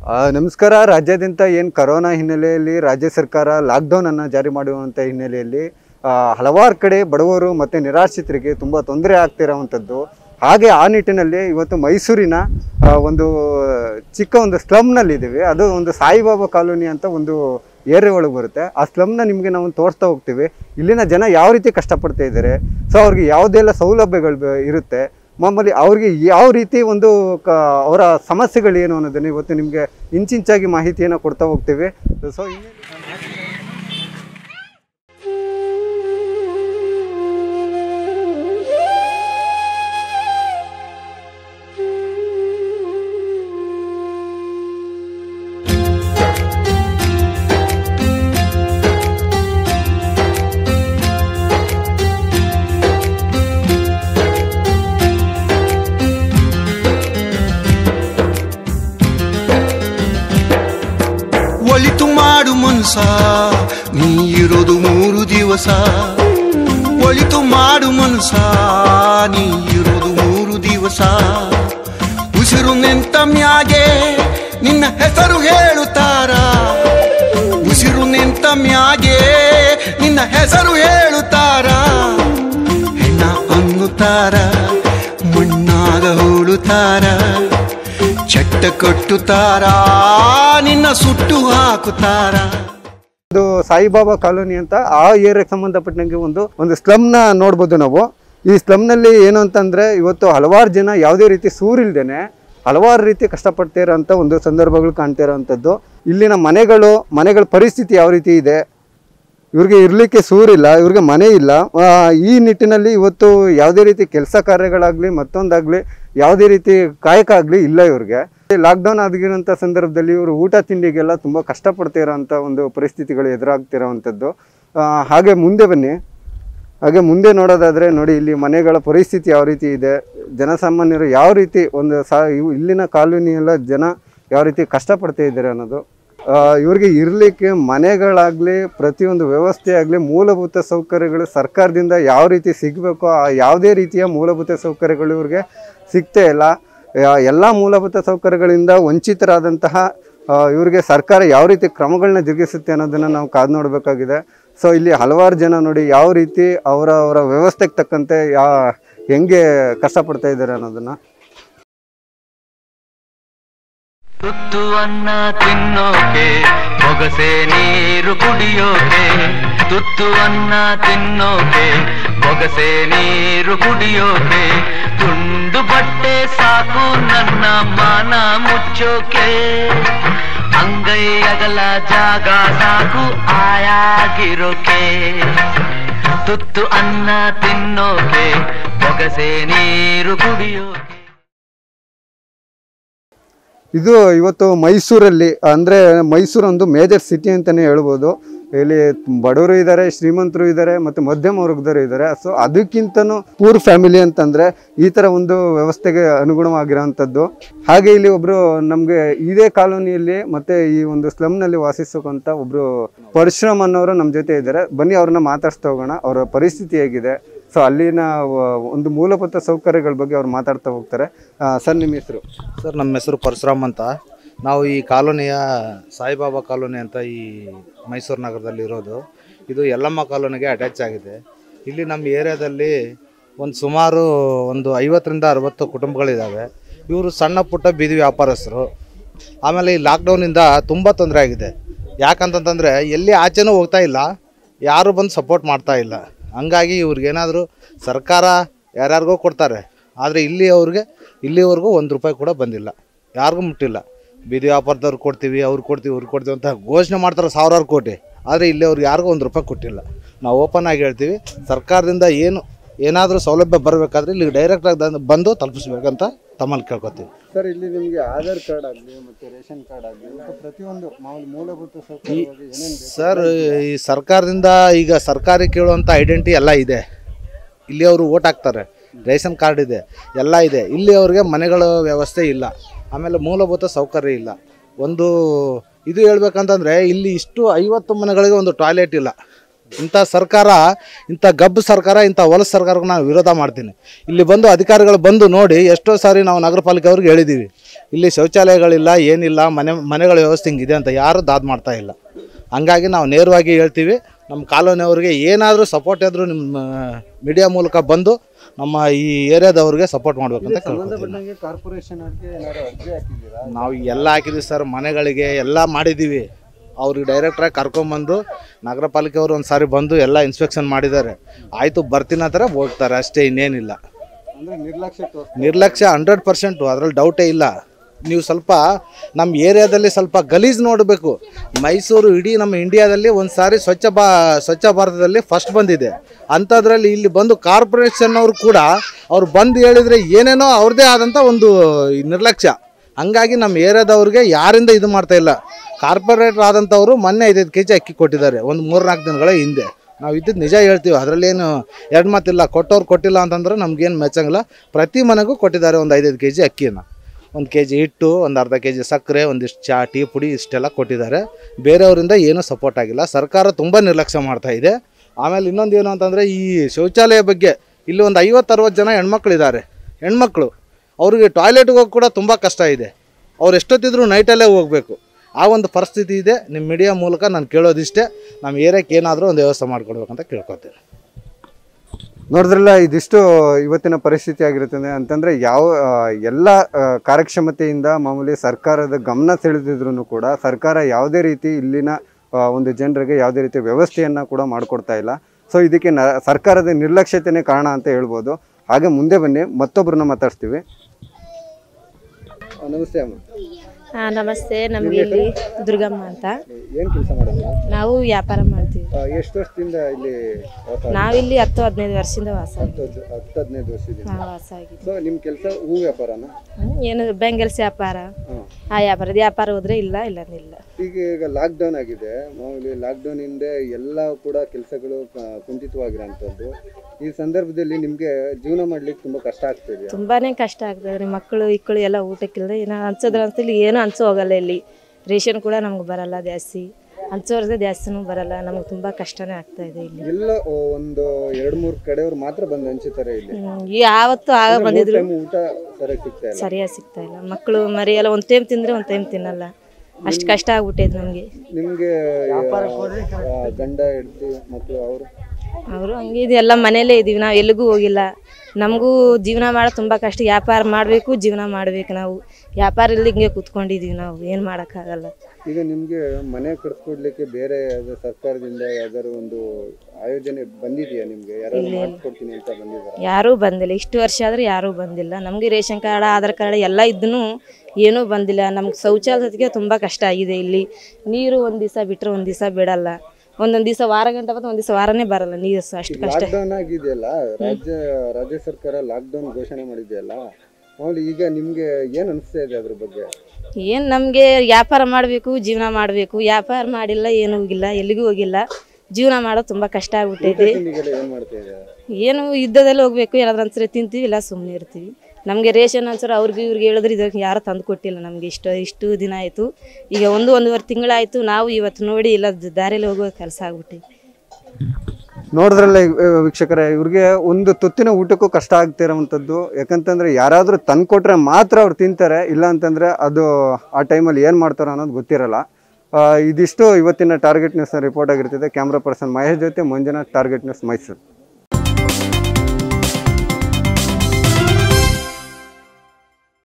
ಆ, ನಮಸ್ಕಾರ ರಾಜ್ಯಾದ್ಯಂತ ಏನು ಕರೋನಾ ಹಿನ್ನೆಲೆಯಲ್ಲಿ ರಾಜ್ಯ ಸರ್ಕಾರ ಲಾಕ್ಡೌನ್ ಅನ್ನು ಜಾರಿ ಮಾಡುವಂಥ ಹಿನ್ನೆಲೆಯಲ್ಲಿ ಆ, ಹಲವಾರು ಕಡೆ ಬಡವರು ಮತ್ತು ನಿರಾಶ್ರಿತರಿಗೆ ತುಂಬ ತೊಂದರೆ ಆಗ್ತಿರೋವಂಥದ್ದು ಹಾಗೆ ಆ ನಿಟ್ಟಿನಲ್ಲಿ ಇವತ್ತು ಮೈಸೂರಿನ ಆ, ಒಂದು ಚಿಕ್ಕ ಒಂದು ಸ್ಲಮ್ನಲ್ಲಿ ಇದ್ದೀವಿ ಅದು ಒಂದು ಸಾಯಿಬಾಬಾ ಕಾಲೋನಿ ಅಂತ ಒಂದು ಏರಿಯಾ ಒಳಗೆ ಬರುತ್ತೆ ಆ ಸ್ಲಮ್ನ ನಿಮಗೆ ನಾವು ತೋರಿಸ್ತಾ ಹೋಗ್ತೀವಿ ಇಲ್ಲಿನ ಜನ ಯಾವ ರೀತಿ ಕಷ್ಟಪಡ್ತಾ ಇದ್ದಾರೆ ಸೊ ಅವ್ರಿಗೆ ಯಾವುದೆಲ್ಲ ಸೌಲಭ್ಯಗಳು ಬ- ಇರುತ್ತೆ ಮಾಮೂಲಿ ಅವ್ರಿಗೆ ಯಾವ ರೀತಿ ಒಂದು ಕ ಅವರ ಸಮಸ್ಯೆಗಳೇನು ಅನ್ನೋದನ್ನು ಇವತ್ತು ನಿಮಗೆ ಇಂಚಿಂಚಾಗಿ ಮಾಹಿತಿಯನ್ನು ಕೊಡ್ತಾ ಹೋಗ್ತೀವಿ ಸೊ ಒಳಿತು ಮಾಡು ಮನ್ಸ ನೀ ಇರೋದು ಮೂರು ದಿವಸ ಒಳಿತು ಮಾಡು ಮನ್ಸ ನೀ ಇರೋದು ಮೂರು ದಿವಸ ಉಸಿರು ನಿಂತ ಮ್ಯಾಗೆ ನಿನ್ನ ಹೆಸರು ಹೇಳುತ್ತಾರ ಉಸಿರು ನಿಂತ ಮ್ಯಾಗೆ ನಿನ್ನ ಹೆಸರು ಹೇಳುತ್ತಾರ ಹೆಣ್ಣ ಅನ್ನುತ್ತಾರ ಮಣ್ಣಾಗ ಹೂಳುತ್ತಾರ ಚಟ್ಟ ಕಟ್ಟುತ್ತಾರ ನಿನ್ನ ಸುಟ್ಟು ಹಾಕುತ್ತಾರ ಇದು ಸಾಯಿಬಾಬಾ ಕಾಲೋನಿ ಅಂತ ಆ ಏರಿಯಾಗೆ ಸಂಬಂಧಪಟ್ಟಂಗೆ ಒಂದು ಒಂದು ಸ್ಲಮ್ನ ನೋಡ್ಬೋದು ನಾವು ಈ ಸ್ಲಮ್ನಲ್ಲಿ ಏನು ಅಂತಂದ್ರೆ ಇವತ್ತು ಹಲವಾರು ಜನ ಯಾವುದೇ ರೀತಿ ಸೂರಿಲ್ದೇನೆ ಹಲವಾರು ರೀತಿ ಕಷ್ಟಪಡ್ತಾ ಇರೋಂಥ ಒಂದು ಸಂದರ್ಭಗಳು ಕಾಣ್ತಾ ಇರೋವಂಥದ್ದು ಇಲ್ಲಿನ ಮನೆಗಳು ಮನೆಗಳ ಪರಿಸ್ಥಿತಿ ಯಾವ ರೀತಿ ಇದೆ ಇವ್ರಿಗೆ ಇರಲಿಕ್ಕೆ ಸೂರಿಲ್ಲ ಇವ್ರಿಗೆ ಮನೆ ಇಲ್ಲ ಆ, ಈ ನಿಟ್ಟಿನಲ್ಲಿ ಇವತ್ತು ಯಾವುದೇ ರೀತಿ ಕೆಲಸ ಕಾರ್ಯಗಳಾಗಲಿ ಮತ್ತೊಂದಾಗಲಿ ಯಾವುದೇ ರೀತಿ ಕಾಯಕ ಆಗಲಿ ಇಲ್ಲ ಇವ್ರಿಗೆ ಲಾಕ್ಡೌನ್ ಆಗಿರೋಂಥ ಸಂದರ್ಭದಲ್ಲಿ ಇವರು ಊಟ ತಿಂಡಿಗೆಲ್ಲ ತುಂಬ ಕಷ್ಟಪಡ್ತಾ ಇರೋಂಥ ಒಂದು ಪರಿಸ್ಥಿತಿಗಳು ಎದುರಾಗ್ತಿರೋವಂಥದ್ದು ಆ, ಹಾಗೆ ಮುಂದೆ ಬನ್ನಿ ಹಾಗೆ ಮುಂದೆ ನೋಡೋದಾದರೆ ನೋಡಿ ಇಲ್ಲಿ ಮನೆಗಳ ಪರಿಸ್ಥಿತಿ ಯಾವ ರೀತಿ ಇದೆ ಜನಸಾಮಾನ್ಯರು ಯಾವ ರೀತಿ ಒಂದು ಸಾ ಇವು ಇಲ್ಲಿನ ಕಾಲೋನಿಯೆಲ್ಲ ಜನ ಯಾವ ರೀತಿ ಕಷ್ಟಪಡ್ತಾ ಇದ್ದಾರೆ ಅನ್ನೋದು ಆ, ಇವ್ರಿಗೆ ಇರಲಿಕ್ಕೆ ಮನೆಗಳಾಗಲಿ ಪ್ರತಿಯೊಂದು ವ್ಯವಸ್ಥೆ ಆಗಲಿ ಮೂಲಭೂತ ಸೌಕರ್ಯಗಳು ಸರ್ಕಾರದಿಂದ ಯಾವ ರೀತಿ ಸಿಗಬೇಕೋ ಆ ಯಾವುದೇ ರೀತಿಯ ಮೂಲಭೂತ ಸೌಕರ್ಯಗಳು ಇವ್ರಿಗೆ ಸಿಗ್ತಾ ಇಲ್ಲ ಎಲ್ಲ ಮೂಲಭೂತ ಸೌಕರ್ಯಗಳಿಂದ ವಂಚಿತರಾದಂತಹ ಆ, ಇವ್ರಿಗೆ ಸರ್ಕಾರ ಯಾವ ರೀತಿ ಕ್ರಮಗಳನ್ನ ಜರುಗಿಸುತ್ತೆ ಅನ್ನೋದನ್ನು ನಾವು ಕಾದು ನೋಡಬೇಕಾಗಿದೆ ಸೊ ಇಲ್ಲಿ ಹಲವಾರು ಜನ ನೋಡಿ ಯಾವ ರೀತಿ ಅವರ ಅವರ ವ್ಯವಸ್ಥೆಗೆ ತಕ್ಕಂತೆ ಯಾ ಹೆಂಗೆ ಕಷ್ಟಪಡ್ತಾ ಇದ್ದಾರೆ ಅನ್ನೋದನ್ನು ತುತ್ತು ಅನ್ನ ತಿನ್ನೋಕೆ ಬೊಗಸೆ ನೀರು ಕುಡಿಯೋಕೆ ತುತ್ತು ಅನ್ನ ತಿನ್ನೋಕೆ ಬೊಗಸೆ ನೀರು ಕುಡಿಯೋಕೆ ತುಂಡು ಬಟ್ಟೆ ಸಾಕು ನನ್ನ ಮಾನ ಮುಚ್ಚೋಕೆ ಅಂಗೈ ಅಗಲ ಜಾಗ ಸಾಕು ಆಯಾಗಿರೋಕೆ ತುತ್ತು ಅನ್ನ ತಿನ್ನೋಕೆ ಬೊಗಸೆ ನೀರು ಕುಡಿಯೋಕೆ ಇದು ಇವತ್ತು ಮೈಸೂರಲ್ಲಿ ಅಂದರೆ ಮೈಸೂರು ಒಂದು ಮೇಜರ್ ಸಿಟಿ ಅಂತಲೇ ಹೇಳ್ಬೋದು ಇಲ್ಲಿ ಬಡವರು ಇದ್ದಾರೆ ಶ್ರೀಮಂತರು ಇದ್ದಾರೆ ಮತ್ತು ಮಧ್ಯಮ ವರ್ಗದವರು ಇದ್ದಾರೆ ಸೊ ಅದಕ್ಕಿಂತನೂ ಪೂರ್ ಫ್ಯಾಮಿಲಿ ಅಂತಂದರೆ ಈ ಥರ ಒಂದು ವ್ಯವಸ್ಥೆಗೆ ಅನುಗುಣವಾಗಿರೋವಂಥದ್ದು ಹಾಗೆ ಇಲ್ಲಿ ಒಬ್ಬರು ನಮಗೆ ಇದೇ ಕಾಲೋನಿಯಲ್ಲಿ ಮತ್ತು ಈ ಒಂದು ಸ್ಲಮ್ನಲ್ಲಿ ವಾಸಿಸೋಕಂತ ಒಬ್ಬರು ಪರಶುರಾಮ್ ಅನ್ನೋರು ನಮ್ಮ ಜೊತೆ ಇದ್ದಾರೆ ಬನ್ನಿ ಅವ್ರನ್ನ ಮಾತಾಡ್ಸ್ತಾ ಹೋಗೋಣ ಅವರ ಪರಿಸ್ಥಿತಿ ಹೇಗಿದೆ ಸೊ ಅಲ್ಲಿನ ವ- ಒಂದು ಮೂಲಭೂತ ಸೌಕರ್ಯಗಳ ಬಗ್ಗೆ ಅವ್ರು ಮಾತಾಡ್ತಾ ಹೋಗ್ತಾರೆ ಸರ್ ನಿಮ್ಮ ಹೆಸರು ಸರ್ ನಮ್ಮ ಹೆಸರು ಪರಶುರಾಮ್ ಅಂತ ನಾವು ಈ ಕಾಲೋನಿಯ ಸಾಯಿಬಾಬಾ ಕಾಲೋನಿ ಅಂತ ಈ ಮೈಸೂರು ನಗರದಲ್ಲಿ ಇರೋದು ಇದು ಯಲ್ಲಮ್ಮ ಕಾಲೋನಿಗೆ ಅಟ್ಯಾಚ್ ಆಗಿದೆ ಇಲ್ಲಿ ನಮ್ಮ ಏರಿಯಾದಲ್ಲಿ ಒಂದು ಸುಮಾರು ಒಂದು ಐವತ್ತರಿಂದ ಅರವತ್ತು ಕುಟುಂಬಗಳಿದ್ದಾವೆ ಇವರು ಸಣ್ಣ ಪುಟ್ಟ ಬೀದಿ ವ್ಯಾಪಾರಸ್ಥರು ಆಮೇಲೆ ಈ ಲಾಕ್ಡೌನಿಂದ ತುಂಬ ತೊಂದರೆ ಆಗಿದೆ ಯಾಕಂತಂತಂದರೆ ಎಲ್ಲಿ ಆಚೆನೂ ಹೋಗ್ತಾ ಇಲ್ಲ ಯಾರು ಬಂದು ಸಪೋರ್ಟ್ ಮಾಡ್ತಾ ಇಲ್ಲ ಹಂಗಾಗಿ ಇವ್ರಿಗೇನಾದರೂ ಸರ್ಕಾರ ಯಾರ್ಯಾರಿಗೋ ಕೊಡ್ತಾರೆ ಆದರೆ ಇಲ್ಲಿ ಅವ್ರಿಗೆ ಇಲ್ಲಿವರೆಗೂ ಒಂದು ರೂಪಾಯಿ ಕೂಡ ಬಂದಿಲ್ಲ ಯಾರಿಗೂ ಮುಟ್ಟಿಲ್ಲ ಬೀದಿ ವ್ಯಾಪಾರದವ್ರು ಕೊಡ್ತೀವಿ ಅವ್ರು ಕೊಡ್ತೀವಿ ಇವ್ರು ಕೊಡ್ತೀವಿ ಅಂತ ಘೋಷಣೆ ಮಾಡ್ತಾರೆ ಸಾವಿರಾರು ಕೋಟಿ ಆದರೆ ಇಲ್ಲಿ ಅವ್ರಿಗೆ ಯಾರಿಗೂ ಒಂದು ರೂಪಾಯಿ ಕೊಟ್ಟಿಲ್ಲ ನಾವು ಓಪನ್ ಆಗಿ ಹೇಳ್ತೀವಿ ಸರ್ಕಾರದಿಂದ ಏನು ಏನಾದರೂ ಸೌಲಭ್ಯ ಬರಬೇಕಾದ್ರೆ ಇಲ್ಲಿ ಡೈರೆಕ್ಟಾಗಿ ಬಂದು ತಲುಪಿಸ್ಬೇಕಂತ ತಮ್ಮಲ್ಲಿ ಕೇಳ್ಕೊತೀವಿ ಸರ್ ಇಲ್ಲಿ ನಿಮಗೆ ಆಧಾರ್ ಕಾರ್ಡ್ ಆಗಲಿ ಮತ್ತು ರೇಷನ್ ಕಾರ್ಡ್ ಆಗಲಿ ಮತ್ತು ಪ್ರತಿಯೊಂದು ಮಾಮೂಲಿ ಮೂಲಭೂತ ಸೌಕರ್ಯವಾಗಿ ಏನೇನು ಬೇಕು ಸರ್ ಈ ಸರ್ಕಾರದಿಂದ ಈಗ ಸರ್ಕಾರಿ ಕೇಳುವಂಥ ಐಡೆಂಟಿ ಎಲ್ಲ ಇದೆ ಇಲ್ಲಿ ಅವರು ಓಟ್ ಹಾಕ್ತಾರೆ ರೇಷನ್ ಕಾರ್ಡ್ ಇದೆ ಎಲ್ಲ ಇದೆ ಇಲ್ಲಿ ಅವ್ರಿಗೆ ಮನೆಗಳ ವ್ಯವಸ್ಥೆ ಇಲ್ಲ ಆಮೇಲೆ ಮೂಲಭೂತ ಸೌಕರ್ಯ ಇಲ್ಲ ಒಂದು ಇದು ಹೇಳ್ಬೇಕಂತಂದರೆ ಇಲ್ಲಿ ಇಷ್ಟು ಐವತ್ತು ಮನೆಗಳಿಗೆ ಒಂದು ಟಾಯ್ಲೆಟ್ ಇಲ್ಲ ಇಂಥ ಸರ್ಕಾರ ಇಂಥ ಗಬ್ಬು ಸರ್ಕಾರ ಇಂಥ ಹೊಲಸು ಸರ್ಕಾರಕ್ಕೆ ನಾನು ವಿರೋಧ ಮಾಡ್ತೀನಿ ಇಲ್ಲಿ ಬಂದು ಅಧಿಕಾರಿಗಳು ಬಂದು ನೋಡಿ ಎಷ್ಟೋ ಸಾರಿ ನಾವು ನಗರ ಪಾಲಿಕೆ ಅವ್ರಿಗೆ ಹೇಳಿದ್ದೀವಿ ಇಲ್ಲಿ ಶೌಚಾಲಯಗಳಿಲ್ಲ ಏನಿಲ್ಲ ಮನೆ ಮನೆಗಳ ವ್ಯವಸ್ಥೆ ಹಿಂಗಿದೆ ಅಂತ ಯಾರು ದಾದ್ ಮಾಡ್ತಾ ಇಲ್ಲ ಹಂಗಾಗಿ ನಾವು ನೇರವಾಗಿ ಹೇಳ್ತೀವಿ ನಮ್ಮ ಕಾಲೋನಿಯವ್ರಿಗೆ ಏನಾದರೂ ಸಪೋರ್ಟ್ ಇದ್ದರೂ ನಿಮ್ಮ ಮೀಡಿಯಾ ಮೂಲಕ ಬಂದು ನಮ್ಮ ಈ ಏರಿಯಾದವ್ರಿಗೆ ಸಪೋರ್ಟ್ ಮಾಡ್ಬೇಕಂತ ಕೇಳ್ಕೊತೀನಿ ಸಂಬಂಧಪಟ್ಟಂಗೆ ಕಾರ್ಪೊರೇಷನ್ ಅವ್ರಿಗೆ ಏನಾದ್ರು ಅರ್ಜಿ ಹಾಕಿದ್ದೀರಾ ನಾವು ಎಲ್ಲ ಹಾಕಿದ್ವಿ ಸರ್ ಮನೆಗಳಿಗೆ ಎಲ್ಲ ಮಾಡಿದ್ದೀವಿ ಅವ್ರಿಗೆ ಡೈರೆಕ್ಟ್ರಾಗಿ ಕರ್ಕೊಂಬಂದು ನಗರ ಪಾಲಿಕೆಯವರು ಒಂದು ಸಾರಿ ಬಂದು ಎಲ್ಲ ಇನ್ಸ್ಪೆಕ್ಷನ್ ಮಾಡಿದ್ದಾರೆ ಆಯಿತು ಬರ್ತೀನಿ ಅಂತಾರೆ ಹೋಗ್ತಾರೆ ಅಷ್ಟೇ ಇನ್ನೇನಿಲ್ಲ ಅಂದ್ರೆ ನಿರ್ಲಕ್ಷ್ಯ ತೋರ್ಸ್ ನಿರ್ಲಕ್ಷ್ಯ ಹಂಡ್ರೆಡ್ ಪರ್ಸೆಂಟು ಅದರಲ್ಲಿ ಡೌಟೇ ಇಲ್ಲ ನೀವು ಸ್ವಲ್ಪ ನಮ್ಮ ಏರಿಯಾದಲ್ಲಿ ಸ್ವಲ್ಪ ಗಲೀಜು ನೋಡಬೇಕು ಮೈಸೂರು ಇಡೀ ನಮ್ಮ ಇಂಡಿಯಾದಲ್ಲಿ ಒಂದು ಸಾರಿ ಸ್ವಚ್ಛ ಬಾ ಸ್ವಚ್ಛ ಭಾರತದಲ್ಲಿ ಫಸ್ಟ್ ಬಂದಿದೆ ಅಂಥದ್ರಲ್ಲಿ ಇಲ್ಲಿ ಬಂದು ಕಾರ್ಪೊರೇಷನ್ ಅವರು ಕೂಡ ಅವ್ರು ಬಂದು ಹೇಳಿದರೆ ಏನೇನೋ ಅವ್ರದ್ದೇ ಆದಂಥ ಒಂದು ಈ ನಿರ್ಲಕ್ಷ್ಯ ಹಂಗಾಗಿ ನಮ್ಮ ಏರಿಯಾದವ್ರಿಗೆ ಯಾರಿಂದ ಇದು ಮಾಡ್ತಾ ಇಲ್ಲ ಕಾರ್ಪೊರೇಟರ್ ಆದಂಥವ್ರು ಮೊನ್ನೆ ಐದೈದು ಕೆ ಜಿ ಅಕ್ಕಿ ಕೊಟ್ಟಿದ್ದಾರೆ ಒಂದು ಮೂರು ನಾಲ್ಕು ದಿನಗಳ ಹಿಂದೆ ನಾವು ಇದ್ದಿದ್ದು ನಿಜ ಹೇಳ್ತೀವಿ ಅದರಲ್ಲೇನು ಎರಡು ಮಾತಿಲ್ಲ ಕೊಟ್ಟವ್ರು ಕೊಟ್ಟಿಲ್ಲ ಅಂತಂದ್ರೆ ನಮ್ಗೇನು ಮೆಚ್ಚಂಗಿಲ್ಲ ಪ್ರತಿ ಮನೆಗೂ ಕೊಟ್ಟಿದ್ದಾರೆ ಒಂದು ಐದೈದು ಕೆ ಜಿ ಅಕ್ಕಿನ ಒಂದು ಕೆ ಜಿ ಹಿಟ್ಟು ಒಂದು ಅರ್ಧ ಕೆ ಜಿ ಸಕ್ಕರೆ ಒಂದಿಷ್ಟು ಚಾ ಟೀ ಪುಡಿ ಇಷ್ಟೆಲ್ಲ ಕೊಟ್ಟಿದ್ದಾರೆ ಬೇರೆಯವರಿಂದ ಏನೂ ಸಪೋರ್ಟ್ ಆಗಿಲ್ಲ ಸರ್ಕಾರ ತುಂಬ ನಿರ್ಲಕ್ಷ್ಯ ಮಾಡ್ತಾ ಇದೆ ಆಮೇಲೆ ಇನ್ನೊಂದು ಏನು ಅಂತಂದರೆ ಈ ಶೌಚಾಲಯ ಬಗ್ಗೆ ಇಲ್ಲಿ ಒಂದು ಐವತ್ತು ಅರವತ್ತು ಜನ ಹೆಣ್ಮಕ್ಳಿದ್ದಾರೆ ಹೆಣ್ಮಕ್ಳು ಅವ್ರಿಗೆ ಟಾಯ್ಲೆಟ್ಗೆ ಹೋಗಿ ಕೂಡ ತುಂಬ ಕಷ್ಟ ಇದೆ ಅವ್ರು ಎಷ್ಟೊತ್ತಿದ್ರು ನೈಟಲ್ಲೇ ಹೋಗಬೇಕು ಆ ಒಂದು ಪರಿಸ್ಥಿತಿ ಇದೆ ನಿಮ್ಮ ಮೀಡಿಯಾ ಮೂಲಕ ನಾನು ಕೇಳೋದಿಷ್ಟೇ ನಮ್ಮ ಏರಿಯಾಕ್ಕೆ ಏನಾದರೂ ಒಂದು ವ್ಯವಸ್ಥೆ ಮಾಡ್ಕೊಡ್ಬೇಕಂತ ಕೇಳ್ಕೊತೀನಿ ನೋಡಿದ್ರಲ್ಲ ಇದಿಷ್ಟು ಇವತ್ತಿನ ಪರಿಸ್ಥಿತಿ ಆಗಿರುತ್ತದೆ ಅಂತಂದ್ರೆ ಯಾವ ಆ, ಎಲ್ಲ ಆ, ಕಾರ್ಯಕ್ಷಮತೆಯಿಂದ ಮಾಮೂಲಿ ಸರ್ಕಾರದ ಗಮನ ಸೆಳೆದಿದ್ರು ಕೂಡ ಸರ್ಕಾರ ಯಾವುದೇ ರೀತಿ ಇಲ್ಲಿನ ಆ, ಒಂದು ಜನರಿಗೆ ಯಾವುದೇ ರೀತಿ ವ್ಯವಸ್ಥೆಯನ್ನ ಕೂಡ ಮಾಡಿಕೊಡ್ತಾ ಇಲ್ಲ ಸೊ ಇದಕ್ಕೆ ನ ಸರ್ಕಾರದ ನಿರ್ಲಕ್ಷ್ಯತೆನೇ ಕಾರಣ ಅಂತ ಹೇಳ್ಬೋದು ಹಾಗೆ ಮುಂದೆ ಬನ್ನಿ ಮತ್ತೊಬ್ಬರನ್ನ ಮಾತಾಡ್ಸ್ತೀವಿ ನಮಸ್ತೆ ಅಮ್ಮ ಹಾ ನಮಸ್ತೆ ನಮ್ಗೆ ಇಲ್ಲಿ ದುರ್ಗಮ್ಮ ಅಂತ ಏನು ಕೆಲಸ ಮಾಡೋದು ನಾವು ವ್ಯಾಪಾರ ಮಾಡ್ತೀವಿ ಎಷ್ಟು ವರ್ಷದಿಂದ ಇಲ್ಲಿ ನಾವಿಲ್ಲಿ ಹತ್ತು ಹದಿನೈದು ವರ್ಷದಿಂದ ವಾಸ ಆಗಿದ್ದೀವಿ. ಹತ್ತು ಹದಿನೈದು ವರ್ಷದಿಂದ ನಾವು ವಾಸ ಆಗಿದ್ದೀವಿ ಸೊ ನಿಮ್ಮ ಕೆಲಸ ಹೂ ವ್ಯಾಪಾರನ ಹ್ಮ್, ಏನು ಬೆಂಗಲ್ಸ್ ವ್ಯಾಪಾರ ಹಾಂ ಆ ವ್ಯಾಪಾರದ ವ್ಯಾಪಾರ ಹೋದ್ರೆ ಇಲ್ಲ ಇಲ್ಲ ಇಲ್ಲ ಈಗ ಈಗ ಲಾಕ್ಡೌನ್ ಆಗಿದೆ ಮಾಮೂಲಿ ಲಾಕ್ಡೌನ್ ಹಿಂದೆ ಎಲ್ಲ ಕೂಡ ಕೆಲಸಗಳು ಕುಂಠಿತವಾಗಿರೋಂಥದ್ದು ಈ ಸಂದರ್ಭದಲ್ಲಿ ನಿಮಗೆ ಜೀವನ ಮಾಡ್ಲಿಕ್ಕೆ ತುಂಬಾ ಕಷ್ಟ ಆಗ್ತಿದೆಯಾ ತುಂಬಾನೇ ಕಷ್ಟ ಆಗ್ತದೆ ರೀ ಮಕ್ಕಳು ಇಕ್ಕಳು ಎಲ್ಲ ಊಟಕ್ಕಿಲ್ಲದೆ ಏನೋ ಅನ್ಸೋದ್ರ ಅಂತ ಇಲ್ಲಿ ಏನೂ ಅನ್ಸೋ ಹೋಗಲ್ಲ ಇಲ್ಲಿ ರೇಷನ್ ಕೂಡ ನಮ್ಗೆ ಬರಲ್ಲ ಜಾಸ್ತಿ ಹಂಚೋರ್ದೆ ಜಾಸ್ತಿನೂ ಬರಲ್ಲ ನಮ್ಗೆ ತುಂಬಾ ಕಷ್ಟನೇ ಆಗ್ತಾ ಇದೆ ಇಲ್ಲಿ ಎಲ್ಲ ಒಂದು ಎರಡ್ ಮೂರ್ ಕಡೆಯವ್ರು ಮಾತ್ರ ಬಂದು ಹಂಚುತ್ತಾರೆ ಇಲ್ಲಿ ಹ್ಮ್, ಈ ಯಾವತ್ತು ಆಗ ಬಂದಿದ್ರು ಟೈಮ್ ಊಟ ಸರಿಯಾಗಿ ಸಿಗ್ತಾ ಇಲ್ಲ ಸರಿಯಾಗಿ ಸಿಗ್ತಾ ಇಲ್ಲ ಮಕ್ಕಳು ಮರಿ ಎಲ್ಲ ಒಂದು ಟೈಮ್ ತಿಂದ್ರೆ ಒಂದು ಟೈಮ್ ತಿನ್ನಲ್ಲ ಅಷ್ಟು ಕಷ್ಟ ಆಗ್ಬಿಟ್ಟೈತೆ ನಮಗೆ ನಿಮ್ಗೆ ಆ, ಗಂಡ ಹೆಂಡತಿ ಮಕ್ಕಳು ಅವರು ಅವರು ಹಂಗೆ ಇದು ಎಲ್ಲ ಮನೇಲೇ ಇದೀವಿ ನಾವು ಎಲ್ಲಿಗೂ ಹೋಗಿಲ್ಲ ನಮಗೂ ಜೀವನ ಮಾಡೋದು ತುಂಬ ಕಷ್ಟ ವ್ಯಾಪಾರ ಮಾಡಬೇಕು ಜೀವನ ಮಾಡಬೇಕು ನಾವು ವ್ಯಾಪಾರ ಇಲ್ಲಿ ಹಿಂಗೆ ಕೂತ್ಕೊಂಡಿದೀವಿ ನಾವು ಏನು ಮಾಡೋಕ್ಕಾಗಲ್ಲ ಈಗ ನಿಮ್ಗೆ ಮನೆ ಕಟ್ಸ್ಕೊಡ್ಲಿಕ್ಕೆ ಬೇರೆ ಯಾವ್ದೋ ಸರ್ಕಾರದಿಂದ ಯಾವ್ದಾದ್ರು ಒಂದು ಆಯೋಜನೆ ಬಂದಿದೆಯಾ ನಿಮ್ಗೆ ಯಾರಾದ್ರು ಮಾಡ್ಕೊಡ್ತೀನಿ ಅಂತ ಬಂದಿದ್ದಾರೆ ಯಾರೂ ಬಂದಿಲ್ಲ ಇಷ್ಟು ವರ್ಷ ಆದರೂ ಯಾರೂ ಬಂದಿಲ್ಲ ನಮಗೆ ರೇಷನ್ ಕಾರ್ಡ್ ಆಧಾರ್ ಕಾರ್ಡ್ ಎಲ್ಲ ಇದ್ದೂ ಏನೂ ಬಂದಿಲ್ಲ ನಮ್ಗೆ ಶೌಚಾಲಯಕ್ಕೆ ತುಂಬ ಕಷ್ಟ ಆಗಿದೆ ಇಲ್ಲಿ ನೀರು ಒಂದು ದಿವಸ ಬಿಟ್ಟರೆ ಒಂದು ದಿವಸ ಬಿಡಲ್ಲ ಒಂದೊಂದು ದಿವಸ ವಾರ ಗಂಟೆ ಬಂದು ಒಂದು ದಿವಸ ವಾರನೇ ಬರಲ್ಲ ನೀರು ಸಹ ಅಷ್ಟು ಕಷ್ಟ ಲಾಕ್ಡೌನ್ ಆಗಿದೆಯಲ್ಲ ರಾಜ್ಯ ರಾಜ್ಯ ಸರ್ಕಾರ ಲಾಕ್ಡೌನ್ ಘೋಷಣೆ ಮಾಡಿದೆಯಲ್ಲ ಮಾಮೂಲಿ ಈಗ ನಿಮ್ಗೆ ಏನ್ ಅನಿಸ್ತಾ ಇದೆ ಅದ್ರ ಬಗ್ಗೆ ಏನು ನಮಗೆ ವ್ಯಾಪಾರ ಮಾಡಬೇಕು ಜೀವನ ಮಾಡಬೇಕು ವ್ಯಾಪಾರ ಮಾಡಿಲ್ಲ ಏನೂ ಹೋಗಿಲ್ಲ ಎಲ್ಲಿಗೂ ಹೋಗಿಲ್ಲ ಜೀವನ ಮಾಡೋದು ತುಂಬ ಕಷ್ಟ ಆಗ್ಬಿಟ್ಟೈತೆ ತಿಂಡಿಗೆಲ್ಲ ಏನ್ ಮಾಡ್ತಾ ಇದೆ ಏನು ಯುದ್ಧದಲ್ಲಿ ಹೋಗ್ಬೇಕು ಏನಾದ್ರು ಅನ್ಸರೆ ತಿಂತೀವಿ ಇಲ್ಲ ಸುಮ್ಮನೆ ಇರ್ತೀವಿ ನಮಗೆ ರೇಷನ್ ಅನ್ಸರ ಅವ್ರಿಗೆ ಇವ್ರಿಗೆ ಹೇಳಿದ್ರೆ ಇದಕ್ಕೆ ಯಾರು ತಂದು ಕೊಟ್ಟಿಲ್ಲ ನಮಗೆ ಇಷ್ಟು ಇಷ್ಟು ದಿನ ಆಯಿತು ಈಗ ಒಂದು ಒಂದೂವರೆ ತಿಂಗಳಾಯಿತು ನಾವು ಇವತ್ತು ನೋಡಿ ಇಲ್ಲ ದಾರಿಯಲ್ಲಿ ಹೋಗೋ ಕೆಲಸ ಆಗ್ಬಿಟ್ಟಿದೆ ನೋಡಿದ್ರಲ್ಲ ಈ- ಈ ವೀಕ್ಷಕರೇ ಇವ್ರಿಗೆ ಒಂದು ತುತ್ತಿನ ಊಟಕ್ಕೂ ಕಷ್ಟ ಆಗ್ತಿರೋವಂಥದ್ದು ಯಾಕಂತಂದ್ರೆ ಯಾರಾದರೂ ತಂದ್ಕೊಟ್ರೆ ಮಾತ್ರ ಅವ್ರು ತಿಂತಾರೆ ಇಲ್ಲ ಅಂತಂದ್ರೆ ಅದು ಆ ಟೈಮಲ್ಲಿ ಏನು ಮಾಡ್ತಾರೋ ಅನ್ನೋದು ಗೊತ್ತಿರಲ್ಲ ಆ, ಇದಿಷ್ಟು ಇವತ್ತಿನ ಟಾರ್ಗೆಟ್ ನ್ಯೂಸ್ನ ರಿಪೋರ್ಟ್ ಆಗಿರ್ತದೆ ಕ್ಯಾಮ್ರಾ ಪರ್ಸನ್ ಮಹೇಶ್ ಜೊತೆ ಮಂಜುನಾಥ್ ಟಾರ್ಗೆಟ್ ನ್ಯೂಸ್ ಮೈಸೂರು